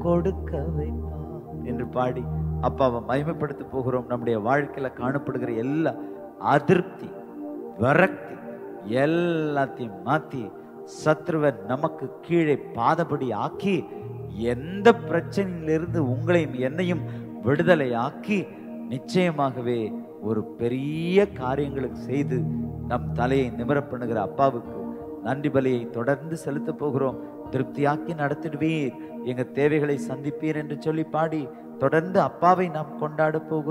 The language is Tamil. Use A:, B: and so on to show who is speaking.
A: கொடுக்க வைப்பார் என்று பாடி அப்பாவை மகிமைப்படுத்த போகிறோம் நம்முடைய வாழ்க்கையில காணப்படுகிற எல்லா அதிருப்தி விரக்தி எல்லாத்தையும் மாத்தி சத்ருவை நமக்கு கீழே பாதபடி ஆக்கி எந்த பிரச்சனையிலிருந்து உங்களையும் என்னையும் விடுதலை ஆக்கி நிச்சயமாகவே ஒரு பெரிய காரியங்களுக்கு செய்து நம் தலையை நிமிர பண்ணுகிற அப்பாவுக்கு நன்றி பலியை தொடர்ந்து செலுத்த போகிறோம் திருப்தியாக்கி நடத்திடுவீர் எங்க தேவைகளை சந்திப்பீர் என்று சொல்லி பாடி தொடர்ந்து அப்பாவை நாம் கொண்டாட போகிறோம்